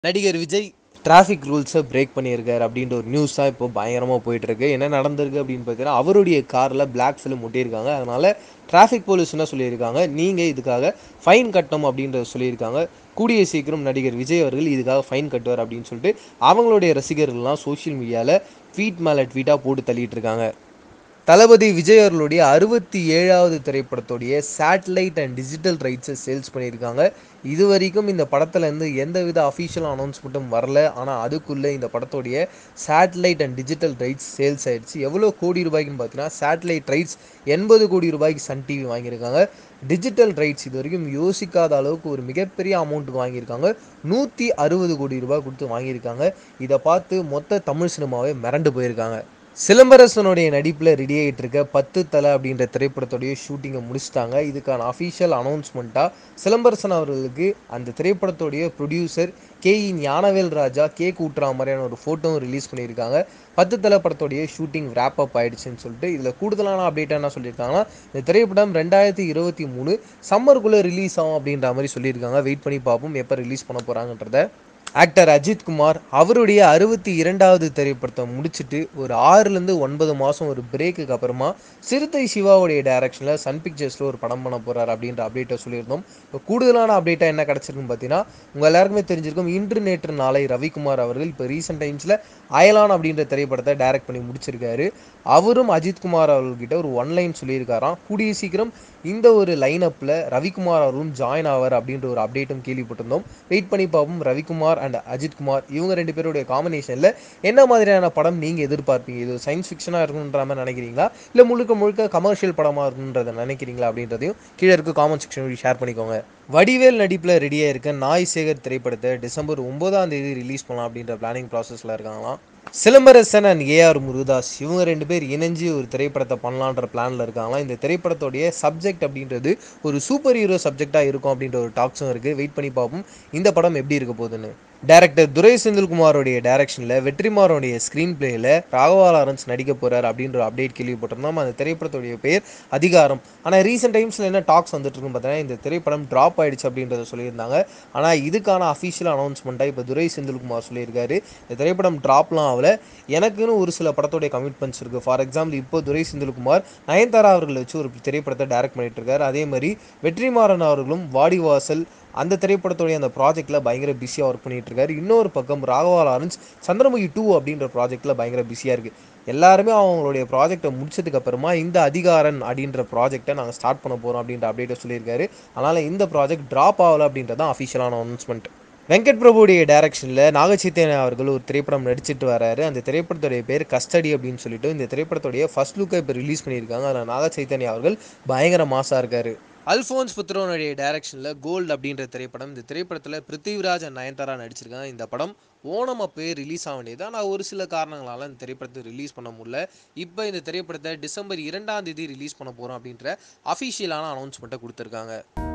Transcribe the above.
நடிகர் விஜய் டிராஃபிக் ரூல்ஸை பிரேக் பண்ணியிருக்காரு அப்படின்ற ஒரு நியூஸ் தான் இப்போ பயங்கரமாக போயிட்டுருக்கு என்ன நடந்திருக்கு அப்படின்னு பார்த்தீங்கன்னா அவருடைய காரில் பிளாக் ஃபிலிம் ஒட்டியிருக்காங்க அதனால் டிராஃபிக் போலீஸ் என்ன சொல்லியிருக்காங்க நீங்கள் இதுக்காக ஃபைன் கட்டணும் அப்படின்றத சொல்லியிருக்காங்க கூடிய சீக்கிரம் நடிகர் விஜய் அவர்கள் இதுக்காக ஃபைன் கட்டுவார் அப்படின்னு சொல்லிட்டு அவங்களுடைய ரசிகர்கள்லாம் சோஷியல் மீடியாவில் ட்வீட் மேலே ட்வீட்டாக போட்டு தள்ளிட்டு இருக்காங்க தளபதி விஜய் அவர்களுடைய அறுபத்தி ஏழாவது திரைப்படத்துடைய சேட்டலைட் அண்ட் டிஜிட்டல் ரைட்ஸை சேல்ஸ் பண்ணியிருக்காங்க இது வரைக்கும் இந்த படத்துலேருந்து எந்தவித அஃபீஷியல் அனௌன்ஸ்மெண்ட்டும் வரல ஆனால் அதுக்குள்ளே இந்த படத்துடைய satellite and digital rights sales ஆயிடுச்சு எவ்வளோ கோடி ரூபாய்க்குன்னு பார்த்தீங்கன்னா சேட்டலைட் ரைட்ஸ் எண்பது கோடி ரூபாய்க்கு சன் டிவி வாங்கியிருக்காங்க டிஜிட்டல் ரைட்ஸ் இது வரைக்கும் யோசிக்காத அளவுக்கு ஒரு மிகப்பெரிய அமௌண்ட்டுக்கு வாங்கியிருக்காங்க நூற்றி அறுபது கோடி ரூபாய் கொடுத்து வாங்கியிருக்காங்க இதை பார்த்து மொத்த தமிழ் சினிமாவே மிரண்டு போயிருக்காங்க சிலம்பரசனுடைய நடிப்பில் ரெடி ஆகிட்டு இருக்க பத்து தலை அப்படின்ற திரைப்படத்துடைய ஷூட்டிங்கை முடிச்சிட்டாங்க இதுக்கான அஃபீஷியல் அனௌன்ஸ்மெண்ட்டாக சிலம்பரசன் அவர்களுக்கு அந்த திரைப்படத்துடைய producer K E Gnanavel Raja cake ஊட்டுற மாதிரியான ஒரு ஃபோட்டோவும் ரிலீஸ் பண்ணியிருக்காங்க பத்து தலை படத்துடைய ஷூட்டிங் ரேப் அப் ஆயிடுச்சுன்னு சொல்லிட்டு இதில் கூடுதலான அப்டேட் என்ன சொல்லியிருக்காங்கன்னா இந்த திரைப்படம் ரெண்டாயிரத்தி இருபத்தி மூணு சம்மருக்குள்ளே ரிலீஸ் ஆகும் அப்படின்ற மாதிரி சொல்லியிருக்காங்க வெயிட் பண்ணி பார்ப்போம் எப்போ ரிலீஸ் பண்ண போகிறாங்கன்றத ஆக்டர் அஜித் குமார் அவருடைய அறுபத்தி இரண்டாவது திரைப்படத்தை முடிச்சுட்டு ஒரு ஆறுலேருந்து ஒன்பது மாதம் ஒரு பிரேக்குக்கு அப்புறமா சிறுத்தை சிவாவுடைய டைரக்ஷனில் சன் பிக்சர்ஸில் ஒரு படம் பண்ண போகிறார் அப்படின்ற அப்டேட்டை சொல்லியிருந்தோம் இப்போ கூடுதலான அப்டேட்டாக என்ன கிடச்சிருக்குன்னு பார்த்தீங்கன்னா உங்கள் எல்லாருக்குமே தெரிஞ்சிருக்கும் இன்று நேற்று நாளை ரவிக்குமார் அவர்கள் இப்போ ரீசெண்ட் டைம்ஸில் அயலான் அப்படின்ற திரைப்படத்தை டைரக்ட் பண்ணி முடிச்சிருக்காரு அவரும் அஜித் குமார் அவர்கள்கிட்ட ஒரு ஒன் லைன் சொல்லியிருக்காராம் கூடிய சீக்கிரம் இந்த ஒரு லைனப்பில் ரவிக்குமார் அவர்களும் ஜாயின் ஆவார் அப்படின்ற ஒரு அப்டேட்டும் கேள்விப்பட்டிருந்தோம் வெயிட் பண்ணி பார்ப்போம் ரவிக்குமார் அண்ட் அஜித் குமார் இவங்க ரெண்டு பேருடைய காம்பினேஷனில் என்ன மாதிரியான படம் நீங்கள் எதிர்பார்ப்பீங்க இது சயின்ஸ் ஃபிக்ஷனாக இருக்கணுன்ற மாதிரி நினைக்கிறீங்களா இல்லை முழுக்க முழுக்க கமர்ஷியல் படமாக இருக்கணுன்றதை நினைக்கிறீங்களா அப்படின்றதையும் கீழே இருக்க காமெண்ட் செக்ஷன் ஷேர் பண்ணிக்கோங்க வடிவேல் நடிப்பில் ரெடியாக இருக்க நாய் சேகர் திரைப்படத்தை டிசம்பர் ஒன்பதாம் தேதி ரிலீஸ் பண்ணலாம் அப்படின்ற பிளானிங் ப்ராசஸில் இருக்காங்களாம் சிலம்பரசன் அண்ட் ஏஆர் முருகதாஸ் இவங்க ரெண்டு பேர் இணைஞ்சு ஒரு திரைப்படத்தை பண்ணலான்ற பிளானில் இருக்காங்களாம் இந்த திரைப்படத்துடைய சப்ஜெக்ட் அப்படின்றது ஒரு சூப்பர் ஹீரோ சப்ஜெக்டாக இருக்கும் அப்படின்ற ஒரு டாக்ஸும் இருக்குது வெயிட் பண்ணி பார்ப்போம் இந்த படம் எப்படி இருக்க போகுதுன்னு டேரக்டர் துரை செந்தில்குமாரோடைய டைரக்ஷனில் வெற்றிமாறனுடைய ஸ்க்ரீன் பிளேயில் ராகவா லாரன்ஸ் நடிக்க போகிறார் அப்படின்ற அப்டேட் கேள்விப்பட்டிருந்தோம் அந்த திரைப்படத்துடைய பேர் அதிகாரம் ஆனால் ரீசெண்ட் டைம்ஸில் என்ன டாக்ஸ் வந்துட்டு இருக்குன்னு பார்த்தீங்கன்னா இந்த திரைப்படம் ட்ராப் ஆயிடுச்சு அப்படின்றத சொல்லியிருந்தாங்க ஆனால் இதுக்கான அஃபீஷியல் அனௌன்ஸ்மெண்ட்டாக இப்போ துரை செந்தில்குமார் சொல்லியிருக்காரு இந்த திரைப்படம் ட்ராப்லாம் ஆகல எனக்குன்னு ஒரு சில படத்துடைய கமிட்மெண்ட்ஸ் இருக்குது ஃபார் எக்ஸாம்பிள் இப்போ துரை செந்தில்குமார் நயன்தாரா அவர்களை வச்சு ஒரு திரைப்படத்தை டைரக்ட் பண்ணிட்டு இருக்காரு அதே மாதிரி வெற்றிமாறன் அவர்களும் வாடிவாசல் அந்த திரைப்படத்துடைய அந்த ப்ராஜெக்ட்டில் பயங்கர பிஸியாக ஒர்க் பண்ணிட்டு இருக்காரு இன்னொரு பக்கம் ராகவா லாரன்ஸ் சந்திரமுகி டூ அப்படின்ற ப்ராஜெக்ட்டில் பயங்கர பிஸியாக இருக்குது எல்லாருமே அவங்களுடைய ப்ராஜெக்டை முடிச்சதுக்கு அப்புறமா இந்த அதிகாரன் அப்படின்ற ப்ராஜெக்டை நாங்கள் ஸ்டார்ட் பண்ண போகிறோம் அப்படின்ற அப்டேட்டை சொல்லியிருக்காரு அதனால் இந்த ப்ராஜெக்ட் ட்ராப் ஆகலை அப்படின்றது தான் அஃபிஷியலான அனௌன்ஸ்மெண்ட் வெங்கட் பிரபுடைய டைரக்ஷனில் நாகச்சைத்தன்யா அவர்கள் ஒரு திரைப்படம் நடிச்சிட்டு வராரு அந்த திரைப்படத்துடைய பேர் கஸ்டடி அப்படின்னு சொல்லிட்டு இந்த திரைப்படத்துடைய ஃபர்ஸ்ட் லுக்கை இப்போ ரிலீஸ் பண்ணியிருக்காங்க அதில் நாகச்சைத்தன்யா அவர்கள் பயங்கர மாசாக இருக்காரு அல்ஃபோன்ஸ் புத்ரோனுடைய டைரக்ஷனில் கோல்டு அப்படின்ற திரைப்படம் இந்த திரைப்படத்தில் பிருத்திவிராஜ் அண்ட் நயன்தாரா நடிச்சிருக்காங்க இந்த படம் ஓணம் அப்போயே ரிலீஸ் ஆக வேண்டியது ஆனால் ஒரு சில காரணங்களால் இந்த திரைப்படத்தை ரிலீஸ் பண்ண முடியல இப்போ இந்த திரைப்படத்தை டிசம்பர் இரண்டாம் தேதி ரிலீஸ் பண்ண போகிறோம் அப்படின்ற அஃபிஷியலான அனௌன்ஸ்மெண்ட்டை கொடுத்துருக்காங்க